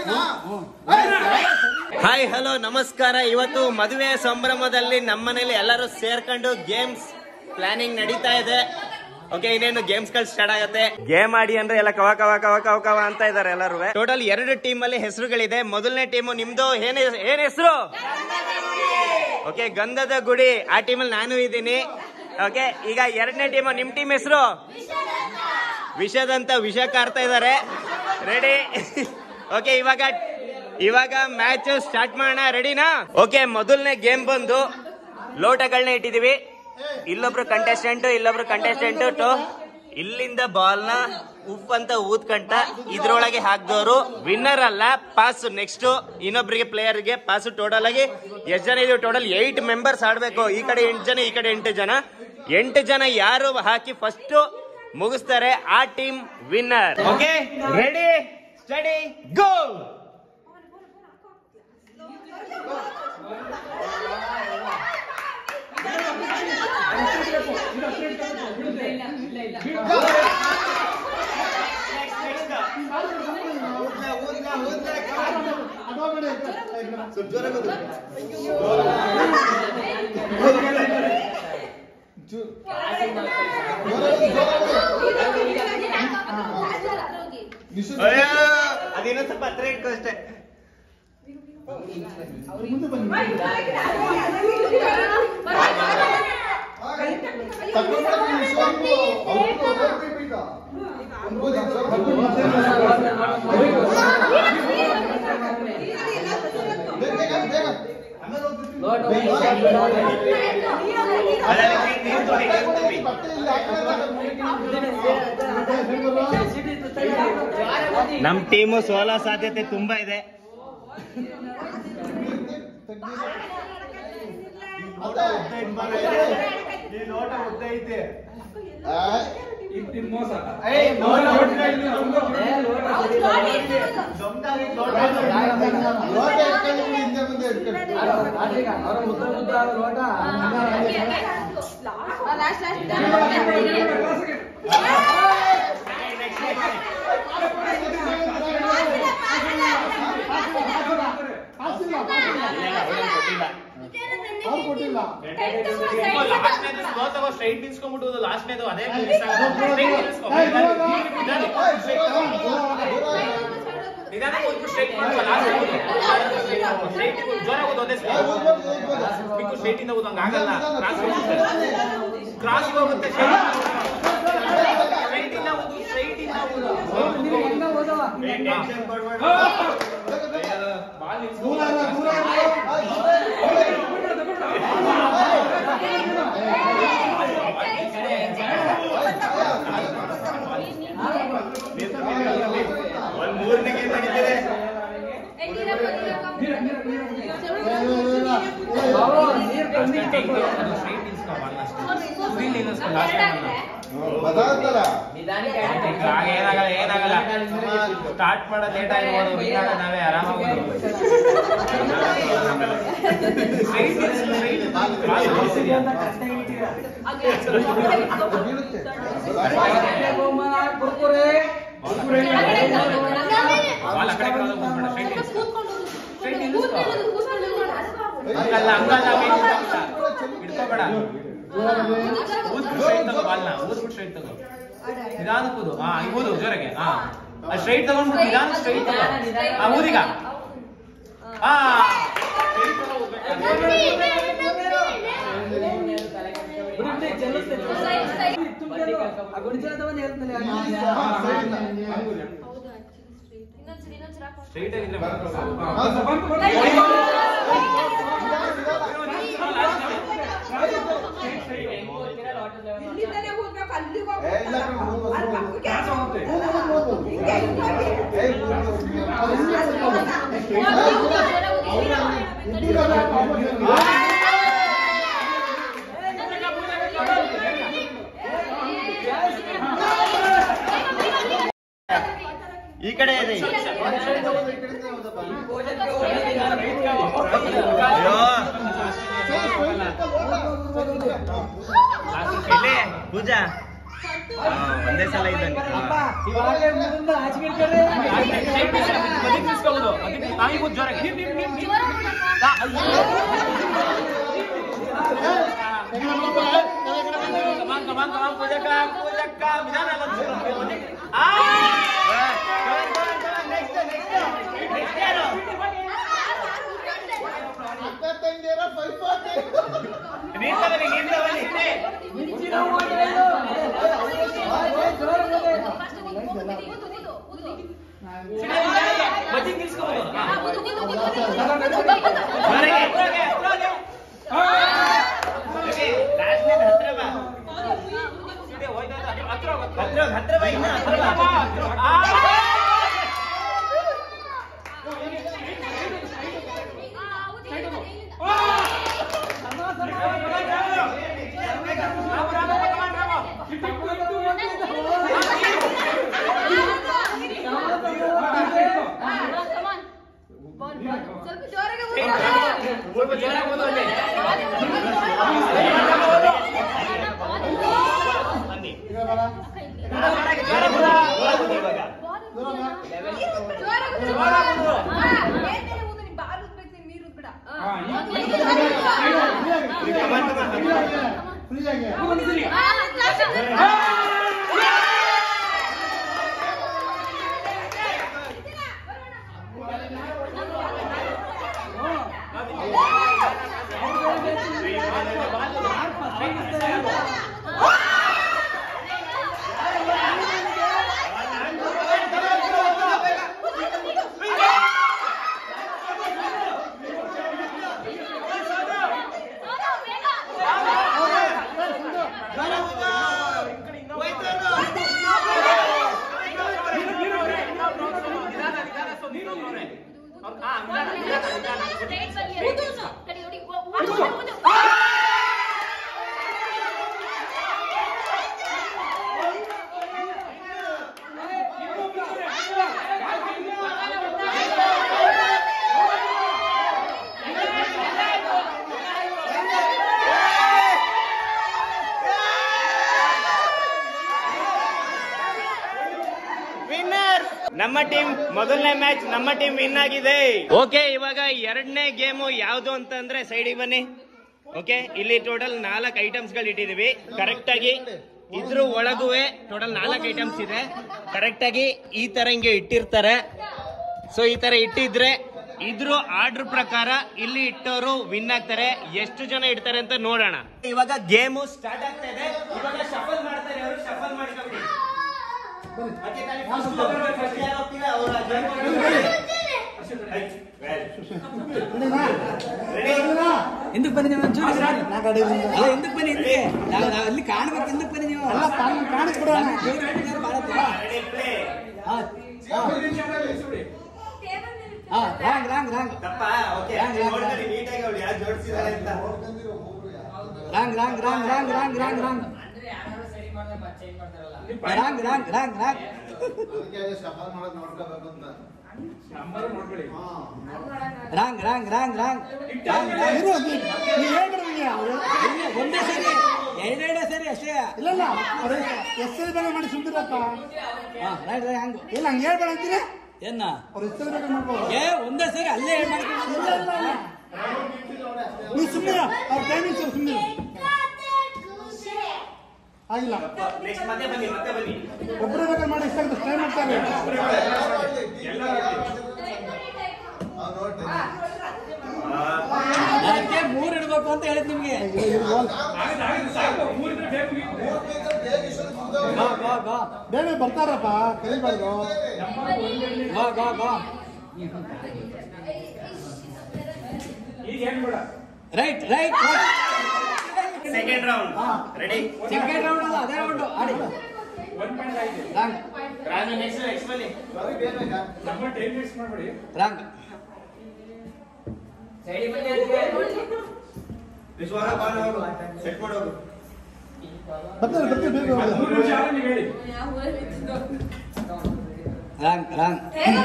Hi hello ನಮಸ್ಕಾರ ಇವತ್ತು ಮದುವೆ ಸಂಭ್ರಮದಲ್ಲಿ ನಮ್ಮನೇಲಿ ಎಲ್ಲರೂ ಸೇರ್ಕೊಂಡು ಗೇಮ್ಸ್ ಪ್ಲಾನಿಂಗ್ ನಡೀತಾ ಇದೆ ಓಕೆ ಇನ್ನೇನು ಗೇಮ್ಸ್ ಗಳು ಸ್ಟಾರ್ಟ್ ಆಗುತ್ತೆ ಗೇಮ್ ಆಡಿ ಅಂದ್ರೆ ಎಲ್ಲ ಕವ ಕವ ಕವ ಕವ ಕವ ಅಂತ ಇದಾರೆ ಎಲ್ಲರೂ ಟೋಟಲ್ ಎರಡು ಟೀಮ್ ಅಲ್ಲಿ ಹೆಸರುಗಳಿದೆ ಮೊದಲನೇ ಟೀಮು ನಿಮ್ದು ಏನ್ ಏನ್ ಹೆಸರು ಓಕೆ ಗಂಧದ ಗುಡಿ ಆ ಟೀಮಲ್ಲಿ ನಾನು ಇದ್ದೀನಿ ಓಕೆ ಈಗ ಎರಡನೇ ಟೀಮು ನಿಮ್ ಟೀಮ್ ಹೆಸರು ವಿಷದಂತ ವಿಷ ಕಾರ್ತಾ ಇದ್ದಾರೆ ರೆಡಿ ಓಕೆ ಇವಾಗ ಇವಾಗ ಮ್ಯಾಚ್ ಸ್ಟಾರ್ಟ್ ಮಾಡೋಣ ರೆಡಿನಾ ಓಕೆ ಮೊದಲನೇ ಗೇಮ್ ಬಂದು ಲೋಟಗಳನ್ನ ಇಟ್ಟಿದೀವಿ ಇಲ್ಲೊಬ್ರು ಕಂಟೆಸ್ಟೆಂಟ್ ಇಲ್ಲೊಬ್ರು ಕಂಟೆಸ್ಟೆಂಟ್ ಟು ಇಲ್ಲಿಂದ ಬಾಲ್ ನ ಉಪ್ ಅಂತ ಊದ್ಕಂಟ ಇದ್ರೊಳಗೆ ಹಾಕ್ದವರು ವಿನ್ನರ್ ಅಲ್ಲ ಪಾಸ್ ನೆಕ್ಸ್ಟ್ ಇನ್ನೊಬ್ರಿಗೆ ಪ್ಲೇಯರ್ ಗೆ ಪಾಸ್ ಟೋಟಲ್ ಆಗಿ ಎಷ್ಟು ಜನ ಇದೀವಿ ಟೋಟಲ್ ಏಟ್ ಮೆಂಬರ್ಸ್ ಆಡ್ಬೇಕು ಈ ಕಡೆ ಎಂಟು ಜನ ಈ ಕಡೆ ಎಂಟು ಜನ ಎಂಟು ಜನ ಯಾರು ಹಾಕಿ ಫಸ್ಟ್ ಮುಗಿಸ್ತಾರೆ ಆ team winner okay ready steady go ಅದೇನೋ ಸ್ವಲ್ಪ ಹತ್ರ ಇಟ್ಕೋ ಅಷ್ಟೇ ನಮ್ ಟೀಮು ಸೋಲೋ ಸಾಧ್ಯತೆ ತುಂಬಾ ಇದೆ ಸ್ಟ್ರೈಟ್ ನಿಲ್ಸ್ಕೊಂಡ್ಬಿಟ್ಟು ಲಾಸ್ಟ್ನೇದು ಅದೇ ನಿಧಾನ ಸ್ಟ್ರೈಟ್ ಮಾಡುವ ಲಾಸ್ಟ್ ಸ್ಟ್ರೈಟ್ ಜ್ವರ ಹೋಗೋದು ಅದೇ ಬಿಕ್ಕು ಸ್ಟ್ರೈಟ್ ಇಂದ ಹೋದಂಗ ಆಗಲ್ಲ ಕ್ರಾಸ್ ಹೋಗುತ್ತೆ ಸ್ಟ್ರೈಟ್ ಇಂದ ಹೋಗು ಸ್ಟ್ರೈಟ್ ಇಂದ ಒಂದ್ ಮೂರನೇ ಗೇಮ್ ನಡೀತಿದೆ ಏನಾಗಲ್ಲ ಏನಾಗಲ್ಲ ಸ್ಟಾರ್ಟ್ ಮಾಡೋದು ಲೇಟ್ ಆಗಿರ್ಬೋದು win ಆಗೋದು ನಾವೇ ಆರಾಮಾಗಿ ಬಾಲ್ ಆ ಕಡೆ ಕಳ್ದೋಗ್ ಬಂದ್ಬಿಡ, straight ನಿಲ್ಲಿಸ್ಕೊ. ಹಂಗಲ್ಲ ಹಂಗಲ್ಲ wait ಮಾಡಲ್ಲ. ಹಿಡ್ಕೋಬೇಡ ಊದ್ಬಿಟ್ಟು ಸ್ಟ್ರೈಟ್ ತಗೋ ಬಾಲ್ನ ಊದ್ಬಿಟ್ಟು ಸ್ಟ್ರೈಟ್ ತಗೋ ನಿಧಾನ ಕೂದು ಹಾ ಈಗ ಊದು ಜೋರಾಗೆ ಹಾ ಸ್ಟ್ರೈಟ್ ತಗೊಂಡ್ಬಿಟ್ಟು ನಿಧಾನ ಸ್ಟ್ರೈಟ್ ತಗೋ ಹಾ ಊದೀಗ ಹಾ straight ತಗೋ ಊದ್ಬೇಕು. ಸ್ಟ್ರೈಟ್ ಆಗಿದ್ರೆ ಈ ಕಡೆ ಇದೆ ಅಯ್ಯೋ ಇಲ್ಲಿ ಪೂಜಾ ಒಂದೇ ಸಲ ಇದ್ದಂಗೆ ಬದಿಗೆ ನಿಲ್ಸ್ಕೊಬೋದು ಬದಿಗೆ ನಾಯಿಬೋದು ಜೋರಾಗಿ ಕಮಾನ್ ಕಮಾನ್ ಕಮಾನ್ ಪೂಜಕ್ಕ ಪೂಜಕ್ಕ ನಿಧಾನ ಅಲ್ಲ, ಬದಿಗೆ. ಆ! ನೀನ್ ತಗೊಳ್ಳಿ, ನೀನ್ ತಗೊಳ್ಳಿ. ಬದಿಗೆ ನಿಲ್ಸ್ಕೊಬೋದು. ಹಾ. ಜೋರಾಗಿ, ಜೋರಾಗಿ, ಜೋರಾಗಿ. ಓಕೆ, last minute ಹತ್ರ ಬಾ. ಇದೆ, ಹೋಯ್ತಾ ಇದೆ. ಹತ್ರ ಹೋಗು. ಹತ್ರ ಹೋಗ್, ಹತ್ರ ಬಾ, ಇನ್ನು ಹತ್ರ ಹತ್ರ ಬಾ. ಬಾ, ಹತ್ರ ಬಾ. ಆ! ರಾಮ, ರಾಮ, ಕಮಾನ್, ರಾಮ. ಸ್ವಲ್ಪ ಜೋರಾಗಿ ಸ್ವಲ್ಪ ಜೋರಾಗಿ ಓದು ಅಲ್ಲಿ. ಬನ್ನಿ. ಜೋರಾಗಿ ಓದು. ಕಮಾನ್, ಕಮಾನ್. ಹೋಯ್ತು ಅದು. ನಿಧಾನ, ನಿಧಾನ, ಸ್ವಲ್ಪ ನೀನು ನೋಡ್ರೆ. ಅವ್ರು- ಹಾ, ನಿಧಾನ, ನಿಧಾನ, ನಿಧಾನ. ವಿನ್ನರ್ ನಮ್ಮ ಟೀಮ್ ಮೊದಲನೇ ಮ್ಯಾಚ್ ನಮ್ಮ ಟೀಮ್ ವಿನ್ ಆಗಿದೆ ಓಕೆ ಇವಾಗ ಎರಡನೇ ಗೇಮು ಯಾವ್ದು ಅಂತಂದ್ರೆ ಸೈಡಿಗೆ ಬನ್ನಿ ಓಕೆ ಇಲ್ಲಿ ಟೋಟಲ್ ನಾಲ್ಕು ಐಟಮ್ಸ್ ಗಳು ಇಟ್ಟಿದೀವಿ ಕರೆಕ್ಟ್ ಆಗಿ ಇದ್ರ ಒಳಗುವೆ ಟೋಟಲ್ ನಾಲ್ಕು ಐಟಮ್ಸ್ ಇದೆ ಕರೆಕ್ಟ್ ಆಗಿ ಈ ತರ ಹಿಂಗೆ ಇಟ್ಟಿರ್ತಾರೆ ಸೊ ಈ ತರ ಇಟ್ಟಿದ್ರೆ ಇದ್ರ ಆರ್ಡರ್ ಪ್ರಕಾರ ಇಲ್ಲಿ ಇಟ್ಟವರು ವಿನ್ ಆಗ್ತಾರೆ ಎಷ್ಟು ಜನ ಇಡ್ತಾರೆ ಅಂತ ನೋಡೋಣ ಇವಾಗ ಗೇಮು ಸ್ಟಾರ್ಟ್ ಆಗ್ತಾ ಇದೆ ಇವಾಗ ಶಫಲ್ ಮಾಡ್ತಾರೆ ಅವರು ಶಫಲ್ ಮಾಡ್ಕೊಬಿಡಿ ಮತ್ತೆ ತಾನೇ first ಒಬ್ರು first ಯಾರು ಹೋಗ್ತೀರಾ ಅವ್ರು ಆ join ಮಾಡ್ಕೊಬಿಡಿ. ಆಯ್ತು. Ready? ఎందుకు పని ನೀವು ಒಂಚೂರು ಇರಿ. ಅಲ್ಲ ఎందుకు ಪನಿ ಹಿಂದೆ ನಾವು ನಾವು ಅಲ್ಲಿ ಕಾಣ್ಬೇಕು ఎందుకు ಪನಿ ನೀವು ಅಲ್ಲ ಕಾಣಿಸ್ಬಿಡೋಣ Ready, play. Wrong wrong wrong ತಪ್ಪ ಓಕೆ ನೋಡ್ಕೊಳ್ಳಿ ನೀಟಾಗಿ ಅವ್ರು ಯಾರು ಜೋಡಿಸಿದ್ದಾರೆ ಅಂತ wrong wrong wrong wrong wrong wrong wrong wrong wrong wrong wrong wrong wrong wrong wrong wrong wrong ಒಂದೇ ಸರಿ ಎರಡೆರಡೇ ಸರಿ ಅಷ್ಟೇ ಇಲ್ಲ ಇಲ್ಲ ಅವ್ರು ಹೆಸರು ಬೇಗ ಮಾಡಿ ಸುಮ್ದಿರಪ್ಪ ಹಾ ರೈಟ್ ರೈಟ್ ಹಂಗು ಇಲ್ಲ ಹಂಗೆ ಹೇಳ್ಬೇಡ ಅಂತೀರಿ ಏನ ಅವ್ರ ಹೆಸರು ಬೇಗ ಮಾಡ್ಬೋದು ಏ ಒಂದೇ ಸರಿ ಅಲ್ಲೇ ಹೇಳ್ ಮಾಡ್ಕೊಂಡು ಇಲ್ಲ ಇಲ್ಲ ಇಲ್ಲ ನೀವು ಸುಮ್ಮನೆ ಅವ್ರ ಟೈಮಿಂಗ್ಸ್ ಸುಮ್ಮನೆ ಆಗಿಲ್ಲ ನೆಕ್ಸ್ಟ್ ಮತ್ತೆ ಬನ್ನಿ ಮತ್ತೆ ಬನ್ನಿ ಒಬ್ಬರೇ ಬೇಕಾದ್ರೆ ಮಾಡಿ ಇಷ್ಟ ಟೈಮ್ ಮಾಡ್ತಾರೆ ಅದಕ್ಕೆ ಮೂರ್ ಇಡ್ಬೇಕು ಅಂತ ಹೇಳಿದ್ ನಿಮ್ಗೆ ಗೋ ಗೋ ಗೋ ಬೇಗ ಬರ್ತಾರಪ್ಪ ಕಲಿಬಾರ್ದು go go go right right second round ready second round ಅಲ್ಲ ಅದೇ ರೌಂಡ್ ಆಡಿ ರಾಂಗ್ ರಾಜು ನೆಕ್ಸ್ಟ್ ನೆಕ್ಸ್ಟ್ ಬನ್ನಿ ರಾಂಗ್ ವಿಶ್ವಾಸ ಬಾಲ್ ಅವರು ಸೆಟ್ ಮಾಡೋರು ಬರ್ತಾರೆ ಬರ್ತಾರೆ ಬೇಗ wrong wrong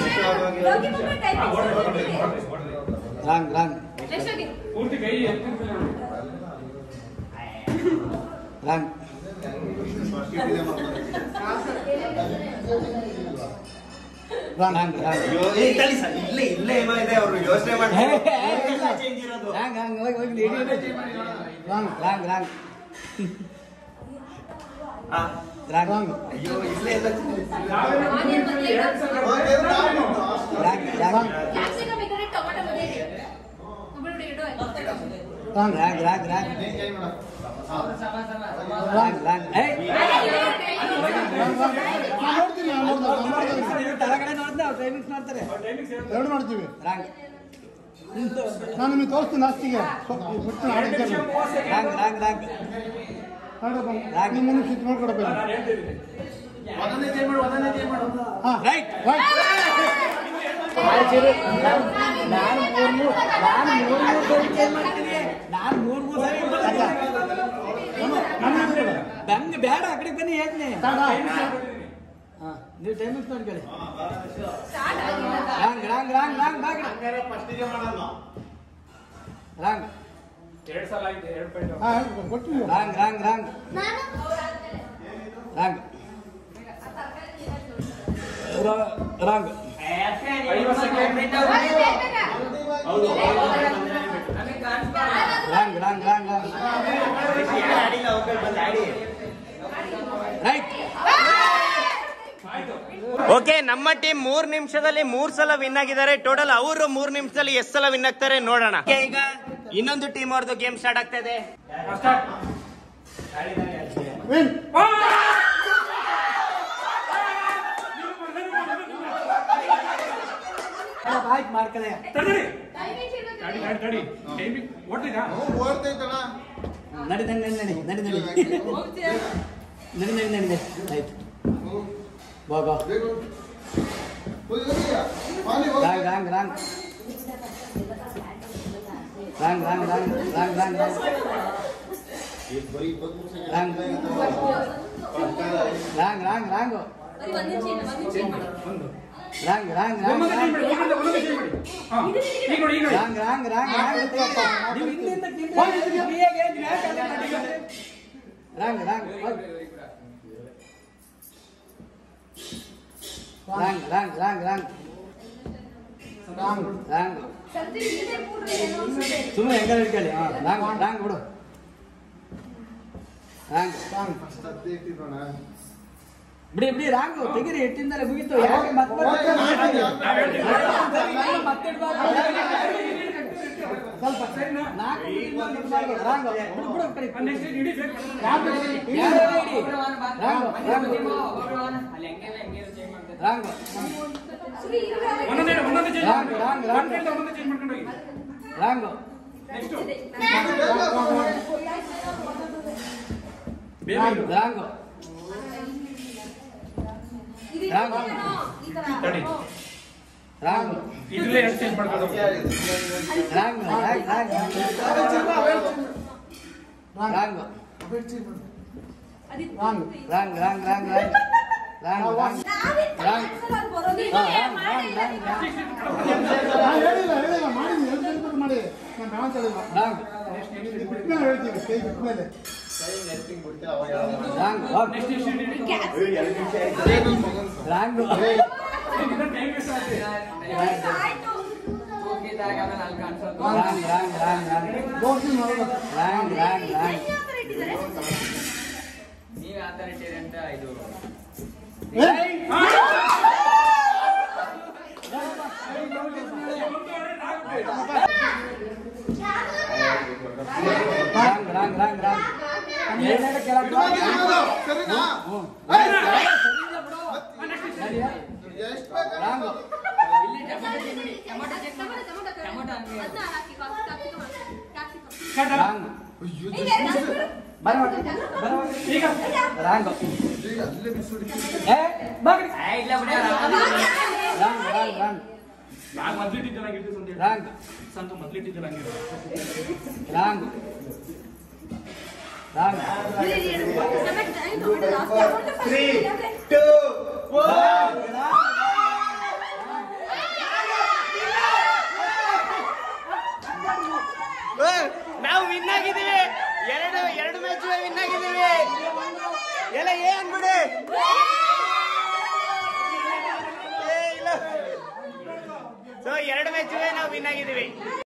wrong wrong wrong wrong wrong wrong ಅಯ್ಯೋ, ಏ, ತಳಿ ಸರ್, ಇಲ್ಲೇ ಇಲ್ಲೇ ಏನೋ ಇದೆ ಅವರು ಯೋಚನೆ ಮಾಡಿ ಹೇ, ಹೇ, ಹೇ, ಇಲ್ಲ. ಚೇಂಜ್ ಇರೋದು ರಾಂಗ್ ರಾಂಗ್ ಹೋಗಿ ಹೋಗಿ ಇಡಿ, ಇಡಿ. ರಾಂಗ್ ರಾಂಗ್ ರಾಂಗ್ ಆ, ರಾಂಗ್ ರಾಂಗ್ ಅಯ್ಯೋ ಇಲ್ಲೇ ಎಲ್ಲ wrong wrong wrong wrong wrong wrong wrong wrong ಏಯ್ ನೋಡ್ತೀನಿ ನಾನು ನೋಡ್ದೆ, ನಾನು ನೋಡ್ದೆ. ಇವ್ರು ತಳಗಡೆ ನೋಡಿದ್ರೆ ಅವ್ರು ಟೈಮಿಂಗ್ಸ್ ಮಾಡ್ತಾರೆ ಎರಡು ಮಾಡ್ತೀವಿ ರಾಂಗ್ ನಾನು ನಿಮಗೆ ತೋರಿಸ್ತೀನಿ ಲಾಸ್ಟಿಗೆ ಬಿಡ್ತೀನಿ ಆಡಿದ್ದೇನೆ ರಾಂಗ್ ರಾಂಗ್ ರಾಂಗ್ ನೋಡಪ್ಪ ನಿಮ್ಮ ಮುನ್ನ ಶಿಫ್ಟ್ ಮಾಡ್ಕೊಡಪ್ಪ ಹಾಂ ರೈಟ್ ರೈಟ್ ನಾನು ಮೂರ್ ಮೂರ್ ನಾನು ಮೂರ್ ಮೂರ್ ಸರಿ ಚೇಂಜ್ ಮಾಡ್ತೀನಿ ನಾನು ಮೂರ್ ಮೂರ್ ಸರಿ ಬಂಗ್ ಬೇಡ ಆ ಕಡೆ ಬನ್ನಿ ಹೇಳ್ತೀನಿ ಹಾ ನೀವು ಟೈಮಿಂಗ್ಸ್ ನೋಡ್ಕೊಳ್ಳಿ ರಾಂಗ್ ರಾಂಗ್ ರಾಂಗ್ ರಾಂಗ್ ಬಾಗ್ ರಾಂಗ್ ಎರಡ್ ಸಲ ಆಯ್ತು ಎರಡು ಪಾಯಿಂಟ್ ಹಾಂ ಕೊಟ್ಟಿಲ್ಲ ರಾಂಗ್ ರಾಂಗ್ ರಾಂಗ್ ರಾಂಗ್ ರಾ- ರಾಂಗ್ ಐವತ್ತು second wrong wrong wrong wrong ಯಾರು ಆಡಿಲ್ಲ ಅವ್ರು ಬಂದು ಆಡಿ ರೈಟ್ ಓಕೆ ನಮ್ಮ ಟೀಮ್ ಮೂರ್ ನಿಮಿಷದಲ್ಲಿ ಮೂರ್ ಸಲ ವಿನ್ ಆಗಿದ್ದಾರೆ ಟೋಟಲ್ ಅವರು ಮೂರ್ ನಿಮಿಷದಲ್ಲಿ ಎಷ್ಟು ಸಲ ವಿನ್ ಆಗ್ತಾರೆ ನೋಡೋಣ Okay, ಈಗ ಇನ್ನೊಂದು ಟೀಮ್ ಅವ್ರದ್ದು ಗೇಮ್ ಸ್ಟಾರ್ಟ್ ಆಗ್ತಾ ಇದೆ ಸ್ಟಾರ್ಟ್ ವಿನ್ ಆಯ್ತು ಮಾಡ್ಕೊಳ್ಳಿ ತಡಿ ತಡಿ ತಡಿ ತಡಿ ಟೈಮಿಂಗ್ ಓಡ್ತಿದ್ದ ನಡಿ ನಡಿ ನಡಿ ನಡಿ ನಡಿ ನಡಿ ನಡಿ ನಡಿ ನಡಿ ನಡಿ ಆಯ್ತು ಬಾ ಬಾ wrong wrong wrong wrong wrong wrong wrong wrong wrong wrong wrong wrong wrong wrong wrong wrong ಒಂದೊಂದೇ change ಮಾಡಿ, ಒಂದೊಂದೇ- ಒಂದೊಂದೇ change ಮಾಡಿ. ಹಾ. ಈಗ ನೋಡಿ ಈಗ ನೋಡಿ ರಾಂಗ್ ರಾಂಗ್ ರಾಂಗ್ ರಾಂಗ್ ನೀವು ಹಿಂದಿಂದ ತಿಂದ್ರೆ ಫ್ರೀಯಾಗಿ ಏನ್ ಮ್ಯಾಚ್ ಅಲ್ಲೇ ಮಾಡಿದ್ದಾರೆ. ರಾಂಗ್ ರಾಂಗ್ ಹೋಗ್. Wrong wrong wrong wrong wrong ಸುಮ್ಮನೆ ಹೆಂಗಾರ ಇಟ್ಕೊಳ್ಳಿ ಹಾ ರಾಂಗ್ ರಾಂಗ್ ಬಿಡು ರಾಂಗ್ ಬಿಡಿ ಬಿಡಿ ರಾಂಗು ತೆಗಿರಿ ಎಟ್ಟಿಂದಲೇ ಮುಗೀತು ಯಾಕೆ ಮತ್ತೆ ಮತ್ತೆ ಮತ್ತೆ ಇಡ್ಬಾರ್ದು. ಸ್ವಲ್ಪ ನಾಲ್ಕು ಇಡ್ಬಾರ್ದು, ಇಡ್ಬಾರ್ದು. ರಾಂಗು ಬಿಡು ಬಿಡು ಕಡೆ ನೆಕ್ಸ್ಟ್ ಇಡೀ set ಮಾಡೋಣ. ಯಾರು ಇಡಿ? ರಾಂಗು ರಾಂಗು ರಾಂಗು ಒಂದೊಂದೇ ಒಂದೊಂದೇ change ರಾಂಗ್, ಮಾಡಿ. Wrong, wrong. ಒಂದೊಂದೇ ಒಂದೊಂದೇ change ಮಾಡ್ಕೊಂಡು ಹೋಗಿ wrong next wrong wrong wrong ತಡಿ ರಾಂಗು ಇದ್ರಲ್ಲೇ ಎರಡು ಚೇಂಜ್ ಮಾಡ್ಕೊಂಡು ಹೋಗಿ wrong wrong wrong wrong wrong wrong wrong wrong wrong wrong wrong ನಾನು ಹೇಳಿಲ್ಲ ಹೇಳಿಲ್ಲ ಮಾಡಿದ್ದೀನಿ ಎರಡು ಹೇಳ್ಬಿಟ್ಟು ಮಾಡಿ ನಾನು ಬ್ಯಾಲೆನ್ಸ್ ಹೇಳಿಲ್ಲ ರಾಂಗ್ ಬಿಟ್ಮೇಲೆ ಹೇಳ್ತೀವಿ ಕೈ ಬಿಟ್ಮೇಲೆ ರಾಂಗ್ ಹೋಗ್. ನೆಕ್ಸ್ಟ್ ಎಷ್ಟು ಇಡೀ ರಾಂಗು ಟೈಮ್ ವೇಸ್ಟ್ ಆಗ್ತದೆ ರಾಂಗ್ ರಾಂಗ್ ರಾಂಗ್ ರಾಂಗ್ ದೋಸ್ತಿ ಮಾಡೋದು wrong wrong wrong wrong wrong wrong wrong ಎರಡೆರಡು ಕೆಳಗೆ ಬಾ. ಹ್ಞೂ. ನಡಿಯಾ? ರಾಂಗು ರಾಂಗು ಬರ ಬರ ಈಗ ರಾಂಗು ಏ ಬಾಗ್ರಿ. ರಾಂಗ್ ರಾಂಗ್ ರಾಂಗ್ ನಾನು ಮೊದ್ಲಿಟ್ಟಿದ್ದಲ್ಲ ಗಿಟ್ಟಿಸ್ ಅಂತ ಹೇಳಿ ರಾಂಗ್ ಸಂತು ಮೊದ್ಲಿಟ್ಟಿದ್ದಲ್ಲ ಹಂಗೆ ರಾಂಗ್ ರಾಂಗ್ ಟೂ ನಾವು ವಿನ್ ಆಗಿದ್ದೀವಿ ಎರಡು ಎರಡು ಮ್ಯಾಚ್ ವಿನ್ ಆಗಿದ್ದೀವಿ ಎಲ್ಲ ಏನ್ ಬಿಡಿ ಸೊ ಎರಡು ಮ್ಯಾಚ್ ನಾವು ವಿನ್ ಆಗಿದೀವಿ